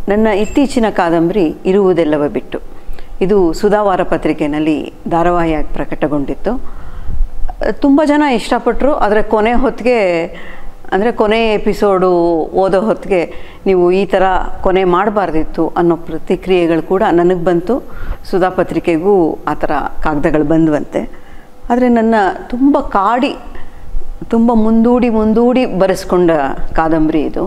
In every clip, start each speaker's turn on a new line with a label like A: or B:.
A: ನನ್ನ ಇತ್ತೀಚಿನ ಕಾದಂಬರಿ ಇರುವುದೆಲ್ಲವ ಬಿಟ್ಟು ಇದು ಸುಧಾವಾರ ಪತ್ರಿಕೆಯಲ್ಲಿ ಧಾರಾವಾಹಿಯಾಗಿ ಪ್ರಕಟಗೊಂಡಿತ್ತು ತುಂಬ ಜನ ಇಷ್ಟಪಟ್ಟರು ಆದರೆ ಕೊನೆ ಹೊತ್ತಿಗೆ ಅಂದರೆ ಕೊನೆ ಎಪಿಸೋಡು ಓದೋ ಹೊತ್ತಿಗೆ ನೀವು ಈ ಥರ ಕೊನೆ ಮಾಡಬಾರ್ದಿತ್ತು ಅನ್ನೋ ಪ್ರತಿಕ್ರಿಯೆಗಳು ಕೂಡ ನನಗೆ ಬಂತು ಸುಧಾ ಪತ್ರಿಕೆಗೂ ಆ ಥರ ಕಾಗದಗಳು ಬಂದ್ವಂತೆ ಆದರೆ ನನ್ನ ತುಂಬ ಕಾಡಿ ತುಂಬ ಮುಂದೂಡಿ ಮುಂದೂಡಿ ಬರೆಸ್ಕೊಂಡ ಕಾದಂಬರಿ ಇದು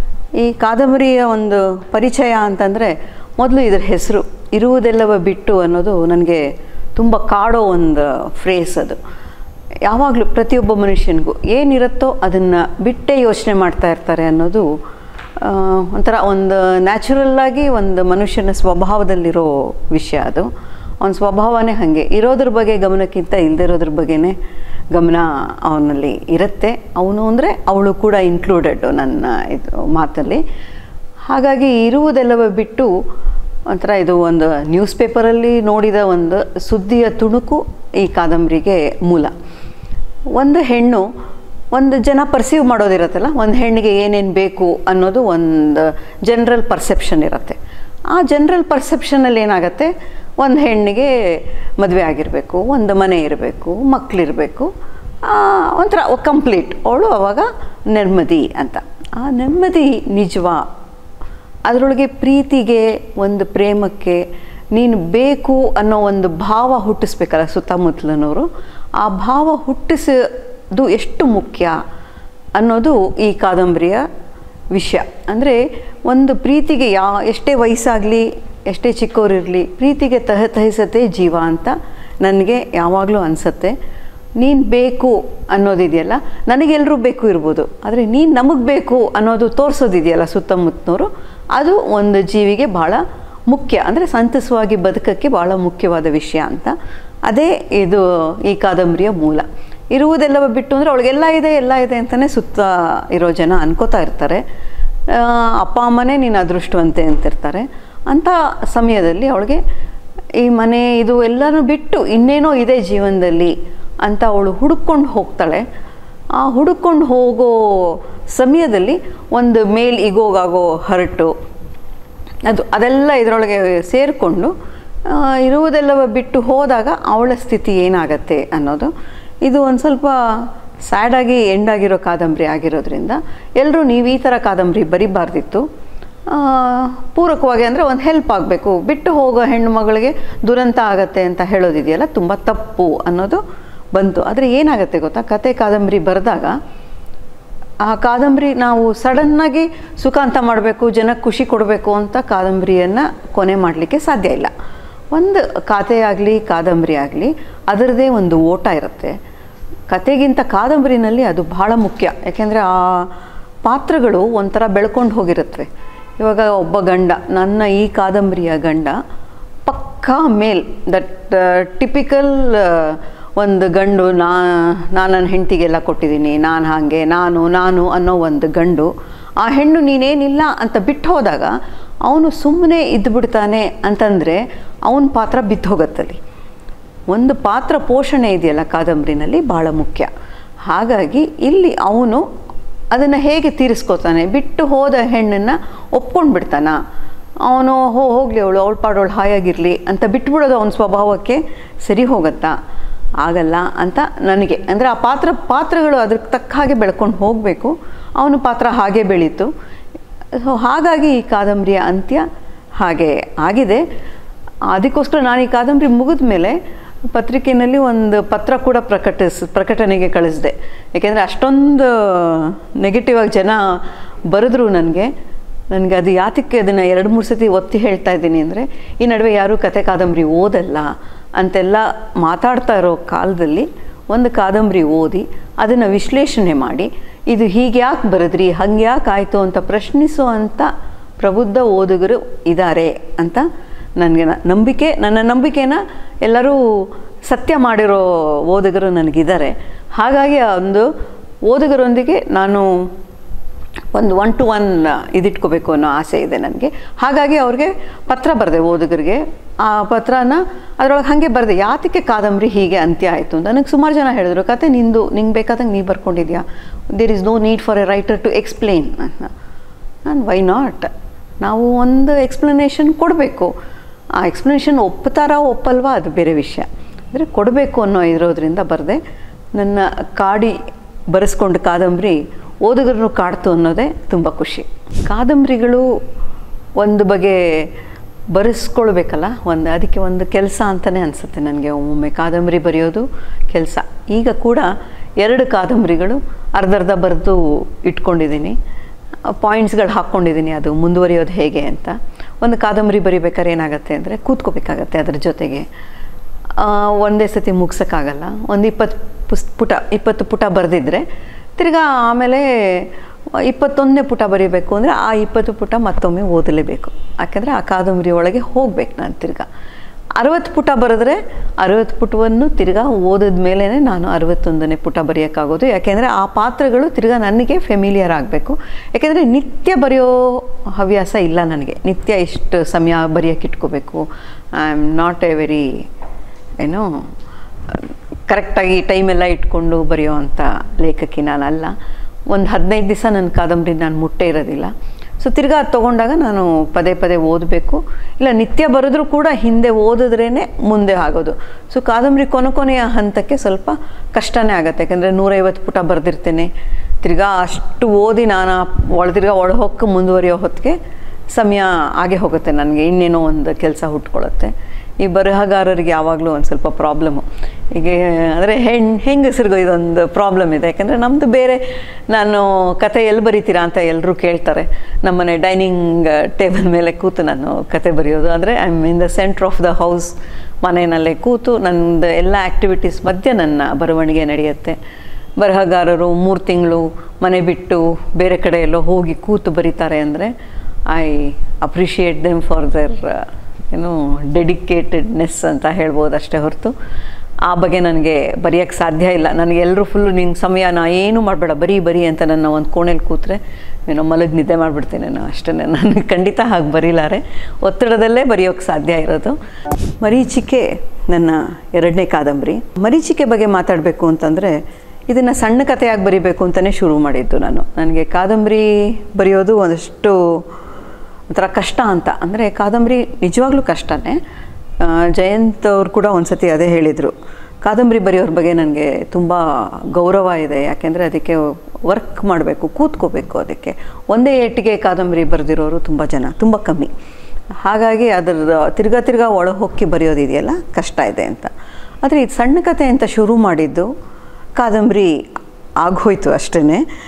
A: ಈ ಕಾದಂಬರಿಯ ಒಂದು ಪರಿಚಯ ಅಂತಂದರೆ ಮೊದಲು ಇದರ ಹೆಸರು ಇರುವುದೆಲ್ಲವ ಬಿಟ್ಟು ಅನ್ನೋದು ನನಗೆ ತುಂಬ ಕಾಡೋ ಒಂದು ಫ್ರೇಸ್ ಅದು ಯಾವಾಗಲೂ ಪ್ರತಿಯೊಬ್ಬ ಮನುಷ್ಯನಿಗೂ ಏನಿರುತ್ತೋ ಅದನ್ನು ಬಿಟ್ಟೇ ಯೋಚನೆ ಮಾಡ್ತಾ ಇರ್ತಾರೆ ಅನ್ನೋದು ಆ, ಒಂಥರ ಒಂದು ನ್ಯಾಚುರಲ್ಲಾಗಿ ಒಂದು ಮನುಷ್ಯನ ಸ್ವಭಾವದಲ್ಲಿರೋ ವಿಷಯ ಅದು ಅವನ ಸ್ವಭಾವನೇ ಹಾಗೆ ಇರೋದ್ರ ಬಗ್ಗೆ ಗಮನಕ್ಕಿಂತ ಇಲ್ಲದಿರೋದ್ರ ಬಗ್ಗೆನೇ ಗಮನ ಅವನಲ್ಲಿ ಇರುತ್ತೆ ಅವನು ಅಂದರೆ ಅವಳು ಕೂಡ ಇನ್ಕ್ಲೂಡೆಡ್ ನನ್ನ ಇದು ಮಾತಲ್ಲಿ ಹಾಗಾಗಿ ಇರುವುದೆಲ್ಲವ ಬಿಟ್ಟು ಒಂಥರ ಇದು ಒಂದು ನ್ಯೂಸ್ ಪೇಪರಲ್ಲಿ ನೋಡಿದ ಒಂದು ಸುದ್ದಿಯ ತುಣುಕು ಈ ಕಾದಂಬರಿಗೆ ಮೂಲ ಒಂದು ಹೆಣ್ಣು ಒಂದು ಜನ ಪರ್ಸೀವ್ ಮಾಡೋದಿರತ್ತಲ್ಲ ಒಂದು ಹೆಣ್ಣಿಗೆ ಏನೇನು ಬೇಕು ಅನ್ನೋದು ಒಂದು ಜನರಲ್ ಪರ್ಸೆಪ್ಷನ್ ಇರುತ್ತೆ ಆ ಜನರಲ್ ಪರ್ಸೆಪ್ಷನಲ್ಲಿ ಏನಾಗುತ್ತೆ ಒಂದು ಹೆಣ್ಣಿಗೆ ಮದುವೆ ಆಗಿರಬೇಕು ಒಂದು ಮನೆ ಇರಬೇಕು ಮಕ್ಕಳಿರಬೇಕು ಒಂಥರ ಕಂಪ್ಲೀಟ್ ಅವಳು ಅವಾಗ ನೆಮ್ಮದಿ ಅಂತ ಆ ನೆಮ್ಮದಿ ನಿಜವಾ ಅದರೊಳಗೆ ಪ್ರೀತಿಗೆ ಒಂದು ಪ್ರೇಮಕ್ಕೆ ನೀನು ಬೇಕು ಅನ್ನೋ ಒಂದು ಭಾವ ಹುಟ್ಟಿಸ್ಬೇಕಲ್ಲ ಸುತ್ತಮುತ್ತಲಿನವರು ಆ ಭಾವ ಹುಟ್ಟಿಸೋದು ಎಷ್ಟು ಮುಖ್ಯ ಅನ್ನೋದು ಈ ಕಾದಂಬರಿಯ ವಿಷಯ ಅಂದರೆ ಒಂದು ಪ್ರೀತಿಗೆ ಯಾ ಎಷ್ಟೇ ವಯಸ್ಸಾಗಲಿ ಎಷ್ಟೇ ಚಿಕ್ಕವರಿರಲಿ ಪ್ರೀತಿಗೆ ತಹತಹಿಸತೆ ಜೀವ ಅಂತ ನನಗೆ ಯಾವಾಗಲೂ ಅನಿಸತ್ತೆ ನೀನು ಬೇಕು ಅನ್ನೋದಿದೆಯಲ್ಲ ನನಗೆಲ್ಲರೂ ಬೇಕು ಇರ್ಬೋದು ಆದರೆ ನೀನು ನಮಗೆ ಬೇಕು ಅನ್ನೋದು ತೋರಿಸೋದಿದೆಯಲ್ಲ ಸುತ್ತಮುತ್ತನವರು ಅದು ಒಂದು ಜೀವಿಗೆ ಭಾಳ ಮುಖ್ಯ ಅಂದರೆ ಸಂತಸವಾಗಿ ಬದುಕಕ್ಕೆ ಭಾಳ ಮುಖ್ಯವಾದ ವಿಷಯ ಅಂತ ಅದೇ ಇದು ಈ ಕಾದಂಬರಿಯ ಮೂಲ ಇರುವುದೆಲ್ಲವ ಬಿಟ್ಟು ಅಂದರೆ ಅವಳಿಗೆಲ್ಲ ಇದೆ ಎಲ್ಲ ಇದೆ ಅಂತಲೇ ಸುತ್ತ ಇರೋ ಜನ ಅನ್ಕೋತಾ ಇರ್ತಾರೆ ಆ, ಅಪ್ಪ ಅಮ್ಮನೇ ನೀನು ಅದೃಷ್ಟವಂತೆ ಅಂತಿರ್ತಾರೆ ಅಂಥ ಸಮಯದಲ್ಲಿ ಅವಳಿಗೆ ಈ ಮನೆ ಇದು ಎಲ್ಲನೂ ಬಿಟ್ಟು ಇನ್ನೇನೋ ಇದೆ ಜೀವನದಲ್ಲಿ ಅಂತ ಅವಳು ಹುಡುಕೊಂಡು ಹೋಗ್ತಾಳೆ ಆ ಹುಡುಕೊಂಡು ಹೋಗೋ ಸಮಯದಲ್ಲಿ ಒಂದು ಮೇಲ್ ಇಗೋಗಾಗೋ ಹರಟು ಅದು ಅದೆಲ್ಲ ಇದರೊಳಗೆ ಸೇರಿಕೊಂಡು ಇರುವುದೆಲ್ಲವ ಬಿಟ್ಟು ಹೋದಾಗ ಅವಳ ಸ್ಥಿತಿ ಏನಾಗತ್ತೆ ಅನ್ನೋದು ಇದು ಒಂದು ಸ್ವಲ್ಪ ಸ್ಯಾಡಾಗಿ ಎಂಡಾಗಿರೋ ಕಾದಂಬರಿ ಆಗಿರೋದ್ರಿಂದ ಎಲ್ಲರೂ ನೀವು ಈ ಥರ ಕಾದಂಬರಿ ಬರಿಬಾರ್ದಿತ್ತು ಆ, ಪೂರಕವಾಗಿ ಅಂದರೆ ಒಂದು ಹೆಲ್ಪ್ ಆಗಬೇಕು ಬಿಟ್ಟು ಹೋಗೋ ಹೆಣ್ಣು ಮಗಳಿಗೆ ದುರಂತ ಆಗತ್ತೆ ಅಂತ ಹೇಳೋದಿದೆಯಲ್ಲ ತುಂಬ ತಪ್ಪು ಅನ್ನೋದು ಬಂತು ಆದರೆ ಏನಾಗುತ್ತೆ ಗೊತ್ತಾ ಕತೆ ಕಾದಂಬರಿ ಬರೆದಾಗ ಆ ಕಾದಂಬರಿ ನಾವು ಸಡನ್ನಾಗಿ ಸುಖ ಅಂತ ಮಾಡಬೇಕು ಜನಕ್ಕೆ ಖುಷಿ ಕೊಡಬೇಕು ಅಂತ ಕಾದಂಬರಿಯನ್ನು ಕೊನೆ ಮಾಡಲಿಕ್ಕೆ ಸಾಧ್ಯ ಇಲ್ಲ ಒಂದು ಕಥೆಯಾಗಲಿ ಕಾದಂಬರಿ ಆಗಲಿ ಅದರದೇ ಒಂದು ಓಟ ಇರುತ್ತೆ ಕತೆಗಿಂತ ಕಾದಂಬರಿನಲ್ಲಿ ಅದು ಬಹಳ ಮುಖ್ಯ ಯಾಕೆಂದರೆ ಆ ಪಾತ್ರಗಳು ಒಂಥರ ಬೆಳ್ಕೊಂಡು ಹೋಗಿರುತ್ತವೆ ಇವಾಗ ಒಬ್ಬ ಗಂಡ ನನ್ನ ಈ ಕಾದಂಬರಿಯ ಗಂಡ ಪಕ್ಕಾ ಮೇಲ್ ದಟ್ ಟಿಪಿಕಲ್ ಒಂದು ಗಂಡು ನಾ ನಾನು ನನ್ನ ಹೆಂಡತಿಗೆಲ್ಲ ಕೊಟ್ಟಿದ್ದೀನಿ ನಾನು ಹಾಗೆ ನಾನು ನಾನು ಅನ್ನೋ ಒಂದು ಗಂಡು ಆ ಹೆಣ್ಣು ನೀನೇನಿಲ್ಲ ಅಂತ ಬಿಟ್ಟು ಹೋದಾಗ ಅವನು ಸುಮ್ಮನೆ ಇದ್ದುಬಿಡ್ತಾನೆ ಅಂತಂದರೆ ಅವನ ಪಾತ್ರ ಬಿದ್ದು ಹೋಗತ್ತಲ್ಲಿ ಒಂದು ಪಾತ್ರ ಪೋಷಣೆ ಇದೆಯಲ್ಲ ಕಾದಂಬರಿನಲ್ಲಿ ಭಾಳ ಮುಖ್ಯ ಹಾಗಾಗಿ ಇಲ್ಲಿ ಅವನು ಅದನ್ನು ಹೇಗೆ ತೀರಿಸ್ಕೋತಾನೆ ಬಿಟ್ಟು ಹೋದ ಹೆಣ್ಣನ್ನು ಒಪ್ಕೊಂಡು ಬಿಡ್ತಾನ ಅವನು ಹೋ ಹೋಗಲಿ ಅವಳು ಅವಳ ಪಾಡೋಳು ಹಾಯಾಗಿರಲಿ ಅಂತ ಬಿಟ್ಬಿಡೋದು ಅವನ ಸ್ವಭಾವಕ್ಕೆ ಸರಿ ಹೋಗುತ್ತಾ ಆಗಲ್ಲ ಅಂತ ನನಗೆ ಅಂದರೆ ಆ ಪಾತ್ರ ಪಾತ್ರಗಳು ಅದಕ್ಕೆ ತಕ್ಕ ಹಾಗೆ ಬೆಳ್ಕೊಂಡು ಹೋಗಬೇಕು ಅವನ ಪಾತ್ರ ಹಾಗೆ ಬೆಳೀತು ಸೊ ಹಾಗಾಗಿ ಈ ಕಾದಂಬರಿಯ ಅಂತ್ಯ ಹಾಗೆ ಆಗಿದೆ ಅದಕ್ಕೋಸ್ಕರ ನಾನು ಈ ಕಾದಂಬರಿ ಮುಗಿದ ಮೇಲೆ ಪತ್ರಿಕೆಯಲ್ಲಿ ಒಂದು ಪತ್ರ ಕೂಡ ಪ್ರಕಟಿಸ್ ಪ್ರಕಟಣೆಗೆ ಕಳಿಸಿದೆ ಏಕೆಂದರೆ ಅಷ್ಟೊಂದು ನೆಗೆಟಿವ್ ಆಗಿ ಜನ ಬರೆದ್ರು ನನಗೆ ನನಗೆ ಅದು ಯಾತಕ್ಕೆ ಅದನ್ನು ಎರಡು ಮೂರು ಸತಿ ಒತ್ತಿ ಹೇಳ್ತಾ ಇದ್ದೀನಿ ಅಂದರೆ ಈ ನಡುವೆ ಯಾರೂ ಕತೆ ಕಾದಂಬರಿ ಓದಲ್ಲ ಅಂತೆಲ್ಲ ಮಾತಾಡ್ತಾ ಇರೋ ಕಾಲದಲ್ಲಿ ಒಂದು ಕಾದಂಬರಿ ಓದಿ ಅದನ್ನು ವಿಶ್ಲೇಷಣೆ ಮಾಡಿ ಇದು ಹೀಗೆ ಯಾಕೆ ಬರೆದ್ರಿ ಹಂಗೆ ಯಾಕೆ ಆಯಿತು ಅಂತ ಪ್ರಶ್ನಿಸೋ ಅಂಥ ಪ್ರಬುದ್ಧ ಓದುಗರು ಇದ್ದಾರೆ ಅಂತ ನನಗೆ ನ- ನಂಬಿಕೆ ನನ್ನ ನಂಬಿಕೆನ ಎಲ್ಲರೂ ಸತ್ಯ ಮಾಡಿರೋ ಓದುಗರು ನನಗಿದ್ದಾರೆ ಹಾಗಾಗಿ ಆ ಒಂದು ಓದುಗರೊಂದಿಗೆ ನಾನು ಒಂದು ಒನ್ ಟು ಒನ್ ಇದಿಟ್ಕೋಬೇಕು ಅನ್ನೋ ಆಸೆ ಇದೆ ನನಗೆ ಹಾಗಾಗಿ ಅವ್ರಿಗೆ ಪತ್ರ ಬರೆದೆ ಓದುಗರಿಗೆ ಆ ಪತ್ರನ ಅದರೊಳಗೆ ಹಾಗೆ ಬರೆದೆ ಯಾತಕ್ಕೆ ಕಾದಂಬರಿ ಹೀಗೆ ಅಂತ್ಯ ಆಯಿತು ಅಂತ ನನಗೆ ಸುಮಾರು ಜನ ಹೇಳಿದ್ರು ಕತೆ ನಿಂದು ನಿಂಗೆ ಬೇಕಾದಂಗೆ ನೀ ಬರ್ಕೊಂಡಿದ್ಯಾ there is no need for a writer to explain ನಾನು ವೈ ನಾಟ್ ನಾವು ಒಂದು ಎಕ್ಸ್ಪ್ಲನೇಷನ್ ಕೊಡಬೇಕು ಆ ಎಕ್ಸ್ಪ್ಲನೇಷನ್ ಒಪ್ಪುತ್ತಾರಾ ಒಪ್ಪಲ್ವಾ ಅದು ಬೇರೆ ವಿಷಯ ಅಂದರೆ ಕೊಡಬೇಕು ಅನ್ನೋ ಇರೋದ್ರಿಂದ ಬರದೆ ನನ್ನ ಕಾಡಿ ಬರೆಸ್ಕೊಂಡು ಕಾದಂಬರಿ ಓದುಗರನ್ನು ಕಾಡ್ತು ಅನ್ನೋದೇ ತುಂಬ ಖುಷಿ ಕಾದಂಬರಿಗಳು ಒಂದು ಬಗೆ ಬರೆಸ್ಕೊಳ್ಬೇಕಲ್ಲ ಒಂದು ಅದಕ್ಕೆ ಒಂದು ಕೆಲಸ ಅಂತಲೇ ಅನಿಸುತ್ತೆ ನನಗೆ ಒಮ್ಮೊಮ್ಮೆ ಕಾದಂಬರಿ ಬರೆಯೋದು ಕೆಲಸ ಈಗ ಕೂಡ ಎರಡು ಕಾದಂಬರಿಗಳು ಅರ್ಧರ್ಧ ಬರೆದು ಇಟ್ಕೊಂಡಿದ್ದೀನಿ ಪಾಯಿಂಟ್ಸ್ಗಳು ಹಾಕ್ಕೊಂಡಿದ್ದೀನಿ ಅದು ಮುಂದುವರಿಯೋದು ಹೇಗೆ ಅಂತ ಒಂದು ಕಾದಂಬರಿ ಬರಿಬೇಕಾದ್ರೆ ಏನಾಗುತ್ತೆ ಅಂದರೆ ಕೂತ್ಕೋಬೇಕಾಗತ್ತೆ ಅದ್ರ ಜೊತೆಗೆ ಆ, ಒಂದೇ ಸತಿ ಮುಗ್ಸೋಕ್ಕಾಗಲ್ಲ ಒಂದು ಇಪ್ಪತ್ತು ಪುಸ್ ಪುಟ ಇಪ್ಪತ್ತು ಪುಟ ಬರೆದಿದ್ರೆ ತಿರ್ಗಾ ಆಮೇಲೆ ಇಪ್ಪತ್ತೊಂದನೇ ಪುಟ ಬರೀಬೇಕು ಅಂದರೆ ಆ ಇಪ್ಪತ್ತು ಪುಟ ಮತ್ತೊಮ್ಮೆ ಓದಲೇಬೇಕು ಯಾಕೆಂದರೆ ಆ ಕಾದಂಬರಿ ಒಳಗೆ ಹೋಗ್ಬೇಕು ನಾನು ತಿರ್ಗಾ ಅರವತ್ತು ಪುಟ ಬರೆದ್ರೆ ಅರವತ್ತು ಪುಟವನ್ನು ತಿರ್ಗಾ ಓದಿದ ಮೇಲೇ ನಾನು ಅರವತ್ತೊಂದನೇ ಪುಟ ಬರೆಯೋಕ್ಕಾಗೋದು ಯಾಕೆಂದರೆ ಆ ಪಾತ್ರಗಳು ತಿರ್ಗಾ ನನಗೆ ಫೆಮಿಲಿಯರ್ ಆಗಬೇಕು ಯಾಕೆಂದರೆ ನಿತ್ಯ ಬರೆಯೋ ಹವ್ಯಾಸ ಇಲ್ಲ ನನಗೆ ನಿತ್ಯ ಇಷ್ಟು ಸಮಯ ಬರೆಯೋಕೆ ಇಟ್ಕೋಬೇಕು I am not a very ಏನೋ ಕರೆಕ್ಟಾಗಿ ಟೈಮೆಲ್ಲ ಇಟ್ಕೊಂಡು ಬರೆಯೋ ಅಂಥ ಲೇಖಕಿ ನಾನಲ್ಲ ಒಂದು ಹದಿನೈದು ದಿವಸ ನನ್ನ ಕಾದಂಬರಿ ನಾನು ಮುಟ್ಟೇ ಇರೋದಿಲ್ಲ ಸೊ ತಿರ್ಗಾ ಅದು ತೊಗೊಂಡಾಗ ನಾನು ಪದೇ ಪದೇ ಓದಬೇಕು ಇಲ್ಲ ನಿತ್ಯ ಬರೆದ್ರೂ ಕೂಡ ಹಿಂದೆ ಓದಿದ್ರೇ ಮುಂದೆ ಆಗೋದು ಸೊ ಕಾದಂಬರಿ ಕೊನೆ ಕೊನೆಯ ಹಂತಕ್ಕೆ ಸ್ವಲ್ಪ ಕಷ್ಟನೇ ಆಗುತ್ತೆ ಯಾಕಂದರೆ ನೂರೈವತ್ತು ಪುಟ ಬರೆದಿರ್ತೇನೆ ತಿರ್ಗಾ ಅಷ್ಟು ಓದಿ ನಾನು ಒಳ ತಿರ್ಗಾ ಒಳ ಹೊಕ್ಕೆ ಮುಂದುವರಿಯೋ ಹೊತ್ತಿಗೆ ಸಮಯ ಆಗೇ ಹೋಗುತ್ತೆ ನನಗೆ ಇನ್ನೇನೋ ಒಂದು ಕೆಲಸ ಹುಟ್ಕೊಳ್ಳುತ್ತೆ ಈ ಬರಹಗಾರರಿಗೆ ಯಾವಾಗಲೂ ಒಂದು ಸ್ವಲ್ಪ ಪ್ರಾಬ್ಲಮ್ಮು ಈಗ ಅಂದರೆ ಹೆಣ್ ಹೆಂಗಸರಿಗೂ ಇದೊಂದು ಪ್ರಾಬ್ಲಮ್ ಇದೆ ಯಾಕಂದರೆ ನಮ್ಮದು ಬೇರೆ ನಾನು ಕತೆ ಎಲ್ಲಿ ಬರೀತೀರಾ ಅಂತ ಎಲ್ಲರೂ ಕೇಳ್ತಾರೆ ನಮ್ಮನೆ ಡೈನಿಂಗ್ ಟೇಬಲ್ ಮೇಲೆ ಕೂತು ನಾನು ಕತೆ ಬರೆಯೋದು ಅಂದರೆ I am in the centre of the house ಮನೆಯಲ್ಲೇ ಕೂತು ನನ್ನದು ಎಲ್ಲ ಆ್ಯಕ್ಟಿವಿಟೀಸ್ ಮಧ್ಯೆ ನನ್ನ ಬರವಣಿಗೆ ನಡೆಯುತ್ತೆ ಬರಹಗಾರರು ಮೂರು ತಿಂಗಳು ಮನೆ ಬಿಟ್ಟು ಬೇರೆ ಕಡೆ ಎಲ್ಲೋ ಹೋಗಿ ಕೂತು ಬರೀತಾರೆ ಅಂದರೆ I appreciate them for their ಏನು ಡೆಡಿಕೇಟೆಡ್ನೆಸ್ ಅಂತ ಹೇಳ್ಬೋದು ಅಷ್ಟೇ ಹೊರತು ಆ ಬಗ್ಗೆ ನನಗೆ ಬರೆಯೋಕ್ಕೆ ಸಾಧ್ಯ ಇಲ್ಲ ನನಗೆ ಎಲ್ಲರೂ ಫುಲ್ಲು ನಿನ್ನ ಸಮಯ ನಾ ಏನು ಮಾಡಬೇಡ ಬರೀ ಬರೀ ಅಂತ ನನ್ನ ಒಂದು ಕೋಣೆಲಿ ಕೂತ್ರೆ ಏನೋ ಮಲಗಿ ನಿದ್ದೆ ಮಾಡಿಬಿಡ್ತೀನಿ ನಾನು ಅಷ್ಟೇ ನಾನು ಖಂಡಿತ ಹಾಗೆ ಬರೀಲಾರೆ ಒತ್ತಡದಲ್ಲೇ ಬರೆಯೋಕ್ಕೆ ಸಾಧ್ಯ ಇರೋದು ಮರೀಚಿಕೆ ನನ್ನ ಎರಡನೇ ಕಾದಂಬರಿ ಮರೀಚಿಕೆ ಬಗ್ಗೆ ಮಾತಾಡಬೇಕು ಅಂತಂದರೆ ಇದನ್ನು ಸಣ್ಣ ಕಥೆಯಾಗಿ ಬರಿಬೇಕು ಅಂತಲೇ ಶುರು ಮಾಡಿದ್ದು ನಾನು ನನಗೆ ಕಾದಂಬರಿ ಬರೆಯೋದು ಒಂದಷ್ಟು ಒಂಥರ ಕಷ್ಟ ಅಂತ ಅಂದರೆ ಕಾದಂಬರಿ ನಿಜವಾಗ್ಲೂ ಕಷ್ಟನೇ ಆ, ಜಯಂತ್ ಅವ್ರು ಕೂಡ ಒಂದು ಸತಿ ಅದೇ ಹೇಳಿದರು ಕಾದಂಬರಿ ಬರೆಯೋರ ಬಗ್ಗೆ ನನಗೆ ತುಂಬ ಗೌರವ ಇದೆ ಯಾಕೆಂದರೆ ಅದಕ್ಕೆ ವರ್ಕ್ ಮಾಡಬೇಕು ಕೂತ್ಕೋಬೇಕು ಅದಕ್ಕೆ ಒಂದೇ ಏಟಿಗೆ ಕಾದಂಬರಿ ಬರೆದಿರೋರು ತುಂಬ ಜನ ತುಂಬ ಕಮ್ಮಿ ಹಾಗಾಗಿ ಅದರ ತಿರ್ಗಾ ತಿರ್ಗಾ ಒಳ ಹೊಕ್ಕಿ ಬರೆಯೋದಿದೆಯಲ್ಲ ಕಷ್ಟ ಇದೆ ಅಂತ ಆದರೆ ಇದು ಸಣ್ಣ ಕತೆ ಅಂತ ಶುರು ಮಾಡಿದ್ದು ಕಾದಂಬರಿ ಆಗೋಯ್ತು ಅಷ್ಟೇ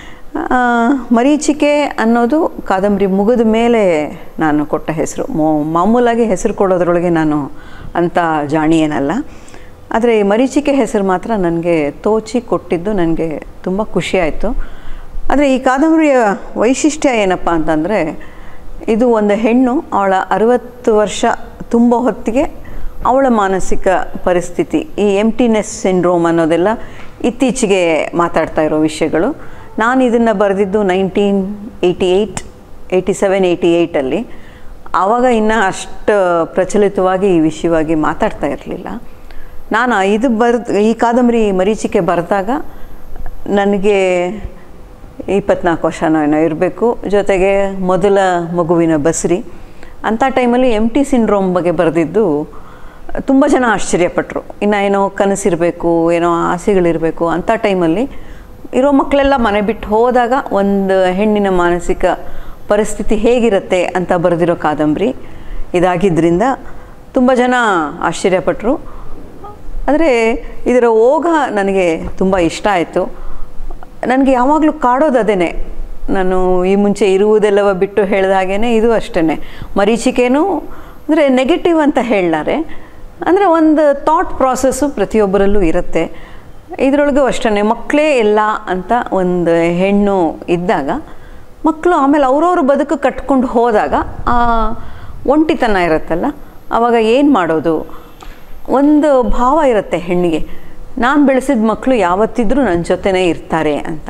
A: ಮರೀಚಿಕೆ ಅನ್ನೋದು ಕಾದಂಬರಿ ಮುಗಿದ ಮೇಲೆ ನಾನು ಕೊಟ್ಟ ಹೆಸರು ಮೋ ಮಾಮೂಲಾಗಿ ಹೆಸರು ಕೊಡೋದ್ರೊಳಗೆ ನಾನು ಅಂಥ ಜಾಣಿ ಏನಲ್ಲ ಆದರೆ ಈ ಮರೀಚಿಕೆ ಹೆಸರು ಮಾತ್ರ ನನಗೆ ತೋಚಿ ಕೊಟ್ಟಿದ್ದು ನನಗೆ ತುಂಬ ಖುಷಿಯಾಯಿತು ಆದರೆ ಈ ಕಾದಂಬರಿಯ ವೈಶಿಷ್ಟ್ಯ ಏನಪ್ಪ ಅಂತಂದರೆ ಇದು ಒಂದು ಹೆಣ್ಣು ಅವಳ ಅರವತ್ತು ವರ್ಷ ತುಂಬ ಹೊತ್ತಿಗೆ ಅವಳ ಮಾನಸಿಕ ಪರಿಸ್ಥಿತಿ ಈ ಎಂಟಿನೆಸ್ ಸಿಂಡ್ರೋಮ್ ಅನ್ನೋದೆಲ್ಲ ಇತ್ತೀಚೆಗೆ ಮಾತಾಡ್ತಾ ಇರೋ ವಿಷಯಗಳು ನಾನು ಇದನ್ನು ಬರೆದಿದ್ದು nineteen eighty eight eighty seven eighty ಏಯ್ಟಲ್ಲಿ ಆವಾಗ ಇನ್ನೂ ಅಷ್ಟು ಪ್ರಚಲಿತವಾಗಿ ಈ ವಿಷಯವಾಗಿ ಮಾತಾಡ್ತಾ ಇರಲಿಲ್ಲ ನಾನು ಇದು ಬರ್ದು ಈ ಕಾದಂಬರಿ ಮರೀಚಿಕೆ ಬರೆದಾಗ ನನಗೆ ಇಪ್ಪತ್ನಾಲ್ಕು ವರ್ಷನೋ ಏನೋ ಇರಬೇಕು ಜೊತೆಗೆ ಮೊದಲ ಮಗುವಿನ ಬಸ್ರಿ ಅಂಥ ಟೈಮಲ್ಲಿ ಎಮ್ ಟಿ ಸಿಂಡ್ರೋಮ್ ಬಗ್ಗೆ ಬರೆದಿದ್ದು ತುಂಬ ಜನ ಆಶ್ಚರ್ಯಪಟ್ಟರು ಇನ್ನು ಏನೋ ಕನಸಿರಬೇಕು ಏನೋ ಆಸೆಗಳಿರಬೇಕು ಅಂಥ ಟೈಮಲ್ಲಿ ಇರೋ ಮಕ್ಕಳೆಲ್ಲ ಮನೆ ಬಿಟ್ಟು ಹೋದಾಗ ಒಂದು ಹೆಣ್ಣಿನ ಮಾನಸಿಕ ಪರಿಸ್ಥಿತಿ ಹೇಗಿರುತ್ತೆ ಅಂತ ಬರೆದಿರೋ ಕಾದಂಬರಿ ಇದಾಗಿದ್ದರಿಂದ ತುಂಬ ಜನ ಆಶ್ಚರ್ಯಪಟ್ಟರು ಆದರೆ ಇದರ ಓಘ ನನಗೆ ತುಂಬ ಇಷ್ಟ ಆಯಿತು ನನಗೆ ಯಾವಾಗಲೂ ಕಾಡೋದು ಅದೇನೆ ನಾನು ಈ ಮುಂಚೆ ಇರುವುದೆಲ್ಲವ ಬಿಟ್ಟು ಹೇಳಿದ ಹಾಗೇ ಇದು ಅಷ್ಟೇ ಮರೀಚಿಕೆನೂ ಅಂದರೆ ನೆಗೆಟಿವ್ ಅಂತ ಹೇಳಲಾರೆ ಅಂದರೆ ಒಂದು ಥಾಟ್ ಪ್ರಾಸೆಸ್ಸು ಪ್ರತಿಯೊಬ್ಬರಲ್ಲೂ ಇರುತ್ತೆ ಇದರೊಳಗೂ ಅಷ್ಟೇ ಮಕ್ಕಳೇ ಎಲ್ಲ ಅಂತ ಒಂದು ಹೆಣ್ಣು ಇದ್ದಾಗ ಮಕ್ಕಳು ಆಮೇಲೆ ಅವ್ರವ್ರ ಬದುಕು ಕಟ್ಕೊಂಡು ಹೋದಾಗ ಆ ಒಂಟಿತನ ಇರುತ್ತಲ್ಲ ಆವಾಗ ಏನು ಮಾಡೋದು ಒಂದು ಭಾವ ಇರುತ್ತೆ ಹೆಣ್ಣಿಗೆ ನಾನು ಬೆಳೆಸಿದ ಮಕ್ಕಳು ಯಾವತ್ತಿದ್ರೂ ನನ್ನ ಜೊತೆನೇ ಇರ್ತಾರೆ ಅಂತ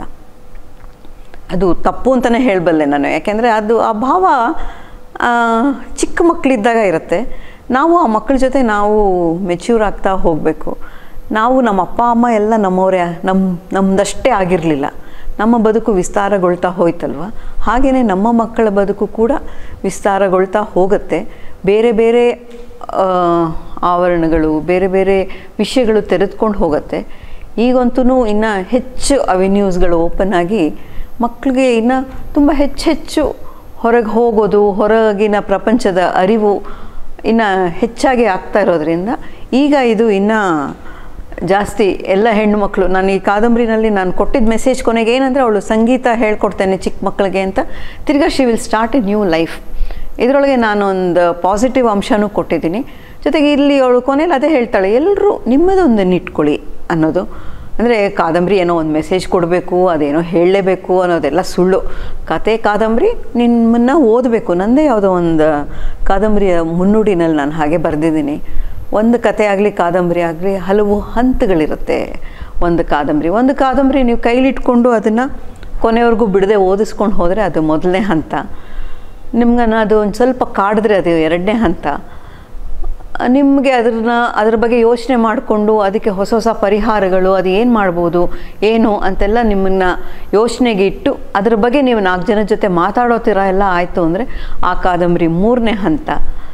A: ಅದು ತಪ್ಪು ಅಂತಲೇ ಹೇಳಬಲ್ಲೆ ನಾನು ಯಾಕೆಂದರೆ ಅದು ಆ ಭಾವ ಆ, ಚಿಕ್ಕ ಮಕ್ಕಳಿದ್ದಾಗ ಇರುತ್ತೆ ನಾವು ಆ ಮಕ್ಕಳ ಜೊತೆ ನಾವು ಮೆಚ್ಯೂರ್ ಆಗ್ತಾ ಹೋಗಬೇಕು ನಾವು ನಮ್ಮ ಅಪ್ಪ ಅಮ್ಮ ಎಲ್ಲ ನಮ್ಮವರೇ ನಮ್ಮ ನಮ್ಮದಷ್ಟೇ ಆಗಿರಲಿಲ್ಲ ನಮ್ಮ ಬದುಕು ವಿಸ್ತಾರಗೊಳ್ತಾ ಹೋಯ್ತಲ್ವ ಹಾಗೆಯೇ ನಮ್ಮ ಮಕ್ಕಳ ಬದುಕು ಕೂಡ ವಿಸ್ತಾರಗೊಳ್ತಾ ಹೋಗುತ್ತೆ ಬೇರೆ ಬೇರೆ ಆ, ಆವರಣಗಳು ಬೇರೆ ಬೇರೆ ವಿಷಯಗಳು ತೆರೆದುಕೊಂಡು ಹೋಗುತ್ತೆ ಈಗಂತೂ ಇನ್ನು ಹೆಚ್ಚು ಅವೆನ್ಯೂಸ್ಗಳು ಓಪನ್ ಆಗಿ ಮಕ್ಕಳಿಗೆ ಇನ್ನು ತುಂಬ ಹೆಚ್ಚು ಹೆಚ್ಚು ಹೊರಗೆ ಹೋಗೋದು ಹೊರಗಿನ ಪ್ರಪಂಚದ ಅರಿವು ಇನ್ನು ಹೆಚ್ಚಾಗಿ ಆಗ್ತಾ ಇರೋದ್ರಿಂದ ಈಗ ಇದು ಇನ್ನು ಜಾಸ್ತಿ ಎಲ್ಲ ಹೆಣ್ಣು ಮಕ್ಕಳು ನಾನು ಈ ಕಾದಂಬರಿನಲ್ಲಿ ನಾನು ಕೊಟ್ಟಿದ್ದ ಮೆಸೇಜ್ ಕೊನೆಗೆ ಏನಂದರೆ ಅವಳು ಸಂಗೀತ ಹೇಳ್ಕೊಡ್ತೇನೆ ಚಿಕ್ಕ ಮಕ್ಕಳಿಗೆ ಅಂತ ತಿರ್ಗಾ she will start a new life ಇದರೊಳಗೆ ನಾನೊಂದು ಪಾಸಿಟಿವ್ ಅಂಶನೂ ಕೊಟ್ಟಿದ್ದೀನಿ ಜೊತೆಗೆ ಇಲ್ಲಿ ಅವಳು ಕೊನೆಯಲ್ಲಿ ಅದೇ ಹೇಳ್ತಾಳೆ ಎಲ್ಲರೂ ನಿಮ್ಮದೊಂದನ್ನು ಇಟ್ಕೊಳ್ಳಿ ಅನ್ನೋದು ಅಂದರೆ ಕಾದಂಬರಿ ಏನೋ ಒಂದು ಮೆಸೇಜ್ ಕೊಡಬೇಕು ಅದೇನೋ ಹೇಳಲೇಬೇಕು ಅನ್ನೋದೆಲ್ಲ ಸುಳ್ಳು ಕತೆ ಕಾದಂಬರಿ ನಿಮ್ಮನ್ನು ಓದಬೇಕು ನನ್ನದೇ ಯಾವುದೋ ಒಂದು ಕಾದಂಬರಿಯ ಮುನ್ನುಡಿನಲ್ಲಿ ನಾನು ಹಾಗೆ ಬರೆದಿದ್ದೀನಿ ಒಂದು ಕತೆ ಆಗಲಿ ಕಾದಂಬರಿ ಆಗಲಿ ಹಲವು ಹಂತಗಳಿರುತ್ತೆ ಒಂದು ಕಾದಂಬರಿ ಒಂದು ಕಾದಂಬರಿ ನೀವು ಕೈಲಿಟ್ಕೊಂಡು ಅದನ್ನು ಕೊನೆವರೆಗೂ ಬಿಡದೆ ಓದಿಸ್ಕೊಂಡು ಹೋದರೆ ಅದು ಮೊದಲನೇ ಹಂತ ನಿಮ್ಗನ್ನ ಅದು ಒಂದು ಸ್ವಲ್ಪ ಕಾಡಿದ್ರೆ ಅದು ಎರಡನೇ ಹಂತ ನಿಮಗೆ ಅದನ್ನ ಅದ್ರ ಬಗ್ಗೆ ಯೋಚನೆ ಮಾಡಿಕೊಂಡು ಅದಕ್ಕೆ ಹೊಸ ಹೊಸ ಪರಿಹಾರಗಳು ಅದು ಏನು ಮಾಡ್ಬೋದು ಏನು ಅಂತೆಲ್ಲ ನಿಮ್ಮನ್ನು ಯೋಚನೆಗೆ ಇಟ್ಟು ಅದ್ರ ಬಗ್ಗೆ ನೀವು ನಾಲ್ಕು ಜನ ಜೊತೆ ಮಾತಾಡೋ ಥರ ಎಲ್ಲ ಆಯಿತು ಅಂದರೆ ಆ ಕಾದಂಬರಿ ಮೂರನೇ ಹಂತ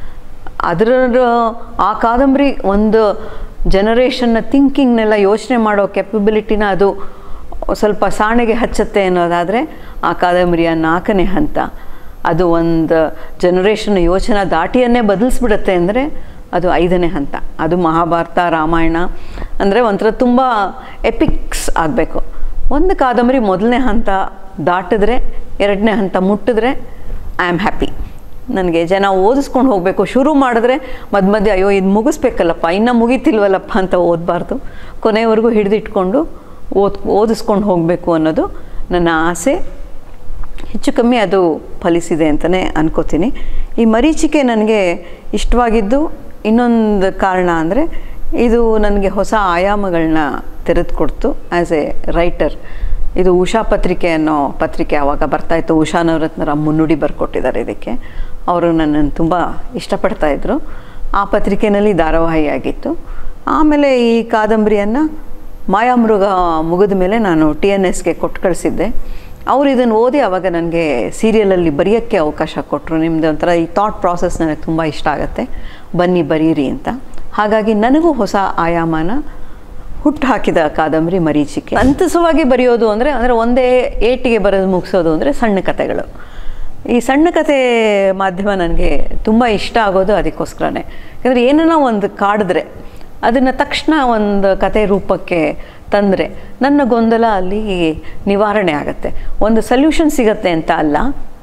A: ಅದರ ಆ ಕಾದಂಬರಿ ಒಂದು ಜನರೇಷನ್ನ ಥಿಂಕಿಂಗ್ನೆಲ್ಲ ಯೋಚನೆ ಮಾಡೋ ಕೆಪಬಿಲಿಟಿನ ಅದು ಸ್ವಲ್ಪ ಸಾಣೆಗೆ ಹಚ್ಚತ್ತೆ ಅನ್ನೋದಾದರೆ ಆ ಕಾದಂಬರಿಯ ನಾಲ್ಕನೇ ಹಂತ ಅದು ಒಂದು ಜನರೇಷನ್ ಯೋಚನಾ ದಾಟಿಯನ್ನೇ ಬದಲಿಸ್ಬಿಡುತ್ತೆ ಅಂದರೆ ಅದು ಐದನೇ ಹಂತ ಅದು ಮಹಾಭಾರತ ರಾಮಾಯಣ ಅಂದರೆ ಒಂಥರ ತುಂಬ ಎಪಿಕ್ಸ್ ಆಗಬೇಕು ಒಂದು ಕಾದಂಬರಿ ಮೊದಲನೇ ಹಂತ ದಾಟಿದ್ರೆ ಎರಡನೇ ಹಂತ ಮುಟ್ಟಿದ್ರೆ ಐ ಆಮ್ ಹ್ಯಾಪಿ ನನಗೆ ಜನ ಓದಿಸ್ಕೊಂಡು ಹೋಗಬೇಕು ಶುರು ಮಾಡಿದ್ರೆ ಮಧ್ಯ ಮಧ್ಯೆ ಅಯ್ಯೋ ಇದು ಮುಗಿಸ್ಬೇಕಲ್ಲಪ್ಪ ಇನ್ನೂ ಮುಗೀತಿಲ್ವಲ್ಲಪ್ಪ ಅಂತ ಓದಬಾರ್ದು ಕೊನೆಯವರೆಗೂ ಹಿಡಿದಿಟ್ಕೊಂಡು ಓದ್ ಓದಿಸ್ಕೊಂಡು ಹೋಗಬೇಕು ಅನ್ನೋದು ನನ್ನ ಆಸೆ ಹೆಚ್ಚು ಕಮ್ಮಿ ಅದು ಫಲಿಸಿದೆ ಅಂತಲೇ ಅನ್ಕೋತೀನಿ ಈ ಮರೀಚಿಕೆ ನನಗೆ ಇಷ್ಟವಾಗಿದ್ದು ಇನ್ನೊಂದು ಕಾರಣ ಅಂದರೆ ಇದು ನನಗೆ ಹೊಸ ಆಯಾಮಗಳನ್ನ ತೆರೆದುಕೊಡ್ತು ಆ್ಯಸ್ ಎ ರೈಟರ್ ಇದು ಉಷಾ ಪತ್ರಿಕೆ ಅನ್ನೋ ಪತ್ರಿಕೆ ಆವಾಗ ಬರ್ತಾಯಿತ್ತು ಉಷಾ ನವರತ್ನರ ಮುನ್ನುಡಿ ಬರ್ಕೊಟ್ಟಿದ್ದಾರೆ ಇದಕ್ಕೆ ಅವರು ನನ್ನನ್ನು ತುಂಬ ಇಷ್ಟಪಡ್ತಾಯಿದ್ರು ಆ ಪತ್ರಿಕೆಯಲ್ಲಿ ಧಾರಾವಾಹಿ ಆಗಿತ್ತು ಆಮೇಲೆ ಈ ಕಾದಂಬರಿಯನ್ನು ಮಾಯಾಮೃಗ ಮುಗಿದ ಮೇಲೆ ನಾನು ಟಿ ಎನ್ ಎಸ್ಗೆ ಕೊಟ್ಟು ಕಳಿಸಿದ್ದೆ ಅವ್ರು ಇದನ್ನು ಓದಿ ಆವಾಗ ನನಗೆ ಸೀರಿಯಲಲ್ಲಿ ಬರೆಯೋಕ್ಕೆ ಅವಕಾಶ ಕೊಟ್ಟರು ನಿಮ್ಮದು ಒಂಥರ ಈ ಥಾಟ್ ಪ್ರಾಸೆಸ್ ನನಗೆ ತುಂಬ ಇಷ್ಟ ಆಗುತ್ತೆ ಬನ್ನಿ ಬರೀರಿ ಅಂತ ಹಾಗಾಗಿ ನನಗೂ ಹೊಸ ಆಯಾಮನ ಹುಟ್ಟು ಹಾಕಿದ ಕಾದಂಬರಿ ಮರೀಚಿಕೆ ಸಂತಸವಾಗಿ ಬರೆಯೋದು ಅಂದರೆ ಅಂದರೆ ಒಂದೇ ಏಟಿಗೆ ಬರೆದು ಮುಗಿಸೋದು ಅಂದರೆ ಸಣ್ಣ ಕಥೆಗಳು ಈ ಸಣ್ಣ ಕತೆ ಮಾಧ್ಯಮ ನನಗೆ ತುಂಬ ಇಷ್ಟ ಆಗೋದು ಅದಕ್ಕೋಸ್ಕರನೇ ಯಾಕಂದರೆ ಏನನ್ನ ಒಂದು ಕಾಡಿದ್ರೆ ಅದನ್ನು ತಕ್ಷಣ ಒಂದು ಕತೆ ರೂಪಕ್ಕೆ ತಂದರೆ ನನ್ನ ಗೊಂದಲ ಅಲ್ಲಿ ನಿವಾರಣೆ ಆಗುತ್ತೆ ಒಂದು ಸಲ್ಯೂಷನ್ ಸಿಗತ್ತೆ ಅಂತ ಅಲ್ಲ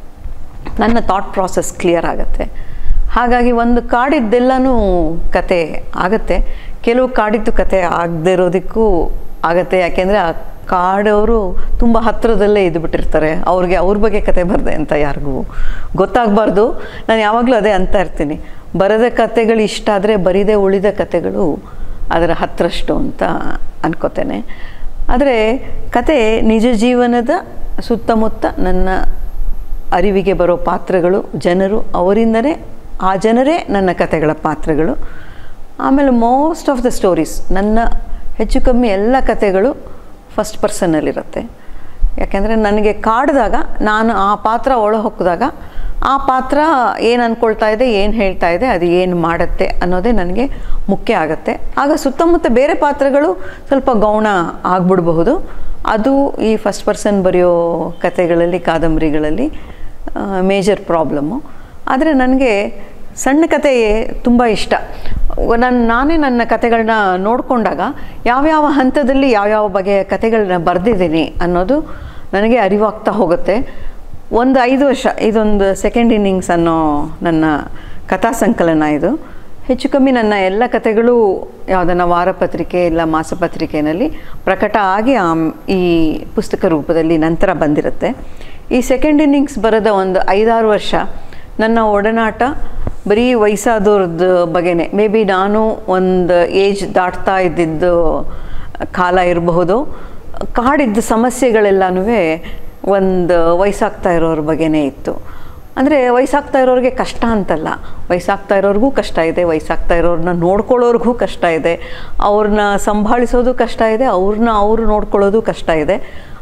A: ನನ್ನ ಥಾಟ್ ಪ್ರಾಸೆಸ್ ಕ್ಲಿಯರ್ ಆಗುತ್ತೆ ಹಾಗಾಗಿ ಒಂದು ಕಾಡಿದ್ದೆಲ್ಲನೂ ಕತೆ ಆಗತ್ತೆ ಕೆಲವು ಕಾಡಿದ್ದು ಕತೆ ಆಗದೆ ಇರೋದಕ್ಕೂ ಆಗತ್ತೆ ಯಾಕೆಂದರೆ ಆ ಕಾಡವರು ತುಂಬ ಹತ್ತಿರದಲ್ಲೇ ಇದ್ಬಿಟ್ಟಿರ್ತಾರೆ ಅವ್ರಿಗೆ ಅವ್ರ ಬಗ್ಗೆ ಕತೆ ಬರದೆ ಅಂತ ಯಾರಿಗೂ ಗೊತ್ತಾಗಬಾರ್ದು ನಾನು ಯಾವಾಗಲೂ ಅದೇ ಅಂತ ಇರ್ತೀನಿ ಬರದ ಕತೆಗಳು ಇಷ್ಟ ಆದರೆ ಬರಿದೇ ಉಳಿದ ಕತೆಗಳು ಅದರ ಹತ್ರಷ್ಟು ಅಂತ ಅನ್ಕೋತೇನೆ ಆದರೆ ಕತೆ ನಿಜ ಜೀವನದ ಸುತ್ತಮುತ್ತ ನನ್ನ ಅರಿವಿಗೆ ಬರೋ ಪಾತ್ರಗಳು ಜನರು ಅವರಿಂದನೇ ಆ ಜನರೇ ನನ್ನ ಕತೆಗಳ ಪಾತ್ರಗಳು ಆಮೇಲೆ ಮೋಸ್ಟ್ ಆಫ್ ದ ಸ್ಟೋರೀಸ್ ನನ್ನ ಹೆಚ್ಚು ಕಮ್ಮಿ ಎಲ್ಲ ಕತೆಗಳು ಫಸ್ಟ್ ಪರ್ಸನ್ನಲ್ಲಿರುತ್ತೆ ಯಾಕೆಂದರೆ ನನಗೆ ಕಾಡಿದಾಗ ನಾನು ಆ ಪಾತ್ರ ಒಳ ಹೊಕ್ಕಿದಾಗ ಆ ಪಾತ್ರ ಏನು ಅಂದ್ಕೊಳ್ತಾ ಇದೆ ಏನು ಹೇಳ್ತಾ ಇದೆ ಅದು ಏನು ಮಾಡುತ್ತೆ ಅನ್ನೋದೇ ನನಗೆ ಮುಖ್ಯ ಆಗುತ್ತೆ ಆಗ ಸುತ್ತಮುತ್ತ ಬೇರೆ ಪಾತ್ರಗಳು ಸ್ವಲ್ಪ ಗೌಣ ಆಗ್ಬಿಡಬಹುದು ಅದು ಈ ಫಸ್ಟ್ ಪರ್ಸನ್ ಬರೆಯೋ ಕತೆಗಳಲ್ಲಿ ಕಾದಂಬರಿಗಳಲ್ಲಿ ಮೇಜರ್ ಪ್ರಾಬ್ಲಮ್ಮು ಆದರೆ ನನಗೆ ಸಣ್ಣ ಕತೆ ತುಂಬ ಇಷ್ಟ ನಾನು ನಾನೇ ನನ್ನ ಕತೆಗಳನ್ನ ನೋಡಿಕೊಂಡಾಗ ಯಾವ್ಯಾವ ಹಂತದಲ್ಲಿ ಯಾವ್ಯಾವ ಬಗೆಯ ಕತೆಗಳನ್ನ ಬರೆದಿದ್ದೀನಿ ಅನ್ನೋದು ನನಗೆ ಅರಿವಾಗ್ತಾ ಹೋಗುತ್ತೆ ಒಂದು ಐದು ವರ್ಷ ಇದೊಂದು ಸೆಕೆಂಡ್ ಇನ್ನಿಂಗ್ಸ್ ಅನ್ನೋ ನನ್ನ ಕಥಾ ಸಂಕಲನ ಇದು ಹೆಚ್ಚು ಕಮ್ಮಿ ನನ್ನ ಎಲ್ಲ ಕತೆಗಳು ಯಾವುದನ್ನ ವಾರಪತ್ರಿಕೆ ಇಲ್ಲ ಮಾಸಪತ್ರಿಕೆಯಲ್ಲಿ ಪ್ರಕಟ ಆಗಿ ಆಮ್- ಈ ಪುಸ್ತಕ ರೂಪದಲ್ಲಿ ನಂತರ ಬಂದಿರುತ್ತೆ ಈ ಸೆಕೆಂಡ್ ಇನ್ನಿಂಗ್ಸ್ ಬರೆದ ಒಂದು ಐದಾರು ವರ್ಷ ನನ್ನ ಒಡನಾಟ ಬರೀ ವಯಸ್ಸಾದವ್ರದ್ದು ಬಗ್ಗೆನೇ ಮೇ ಬಿ ನಾನು ಒಂದು ಏಜ್ ದಾಟ್ತಾ ಇದ್ದಿದ್ದು ಕಾಲ ಇರಬಹುದು ಕಾಡಿದ್ದ ಸಮಸ್ಯೆಗಳೆಲ್ಲನೂ ಒಂದು ವಯಸ್ಸಾಗ್ತಾ ಇರೋರ ಬಗ್ಗೆನೇ ಇತ್ತು ಅಂದರೆ ವಯಸ್ಸಾಗ್ತಾ ಇರೋರಿಗೆ ಕಷ್ಟ ಅಂತಲ್ಲ ವಯಸ್ಸಾಗ್ತಾ ಇರೋರಿಗೂ ಕಷ್ಟ ಇದೆ ವಯಸ್ಸಾಗ್ತಾ ಇರೋರನ್ನ ನೋಡ್ಕೊಳ್ಳೋರ್ಗೂ ಕಷ್ಟ ಇದೆ ಅವ್ರನ್ನ ಸಂಭಾಳಿಸೋದು ಕಷ್ಟ ಇದೆ ಅವ್ರನ್ನ ಅವರು ನೋಡ್ಕೊಳ್ಳೋದು ಕಷ್ಟ ಇದೆ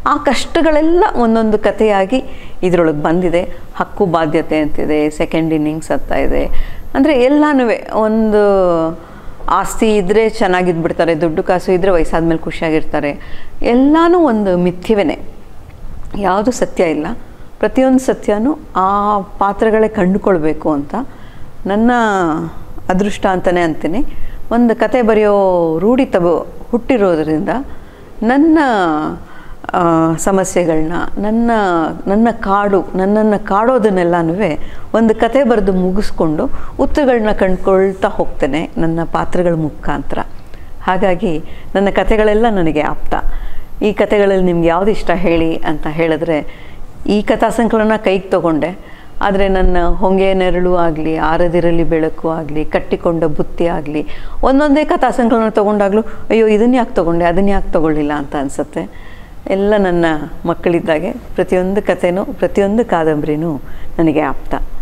A: ಆ ಕಷ್ಟಗಳೆಲ್ಲ ಒಂದೊಂದು ಕಥೆಯಾಗಿ ಇದರೊಳಗೆ ಬಂದಿದೆ ಹಕ್ಕು ಬಾಧ್ಯತೆ ಅಂತಿದೆ ಸೆಕೆಂಡ್ ಇನ್ನಿಂಗ್ಸ್ ಅಂತ ಇದೆ ಅಂದರೆ ಎಲ್ಲನೂ ಒಂದು ಆಸ್ತಿ ಇದ್ದರೆ ಚೆನ್ನಾಗಿದ್ಬಿಡ್ತಾರೆ ದುಡ್ಡು ಕಾಸು ಇದ್ದರೆ ವಯಸ್ಸಾದ್ಮೇಲೆ ಖುಷಿಯಾಗಿರ್ತಾರೆ ಎಲ್ಲನೂ ಒಂದು ಮಿಥ್ಯವೇ ಯಾವುದು ಸತ್ಯ ಇಲ್ಲ ಪ್ರತಿಯೊಂದು ಸತ್ಯನೂ ಆ ಪಾತ್ರಗಳೇ ಕಂಡುಕೊಳ್ಬೇಕು ಅಂತ ನನ್ನ ಅದೃಷ್ಟ ಅಂತಲೇ ಅಂತೀನಿ ಒಂದು ಕತೆ ಬರೆಯೋ ರೂಢಿ ತಗೋ ಹುಟ್ಟಿರೋದ್ರಿಂದ ನನ್ನ ಆ, ಸಮಸ್ಯೆಗಳನ್ನ ನನ್ನ ನನ್ನ ಕಾಡು ನನ್ನನ್ನು ಕಾಡೋದನ್ನೆಲ್ಲನೂ ಒಂದು ಕತೆ ಬರೆದು ಮುಗಿಸ್ಕೊಂಡು ಉತ್ತರಗಳನ್ನ ಕಂಡುಕೊಳ್ತಾ ಹೋಗ್ತೇನೆ ನನ್ನ ಪಾತ್ರಗಳ ಮುಖಾಂತರ ಹಾಗಾಗಿ ನನ್ನ ಕತೆಗಳೆಲ್ಲ ನನಗೆ ಆಪ್ತ ಈ ಕತೆಗಳಲ್ಲಿ ನಿಮ್ಗೆ ಯಾವ್ದು ಇಷ್ಟ ಹೇಳಿ ಅಂತ ಹೇಳಿದ್ರೆ ಈ ಕಥಾ ಸಂಕಲನ ಕೈಗೆ ತಗೊಂಡೆ ಆದರೆ ನನ್ನ ಹೊಂಗೆ ನೆರಳು ಆಗಲಿ ಆರದಿರಲಿ ಬೆಳಕು ಆಗಲಿ ಕಟ್ಟಿಕೊಂಡ ಬುತ್ತಿ ಆಗಲಿ ಒಂದೊಂದೇ ಕಥಾ ಸಂಕಲನ ತೊಗೊಂಡಾಗಲೂ ಅಯ್ಯೋ ಇದನ್ನು ಯಾಕೆ ತೊಗೊಂಡೆ ಅದನ್ನು ಯಾಕೆ ತೊಗೊಳ್ಳಿಲ್ಲ ಅಂತ ಅನಿಸುತ್ತೆ ಎಲ್ಲ ನನ್ನ ಮಕ್ಕಳಿದ್ದಾಗೆ ಪ್ರತಿಯೊಂದು ಕಥೆನೂ ಪ್ರತಿಯೊಂದು ಕಾದಂಬರಿನೂ ನನಗೆ ಆಪ್ತ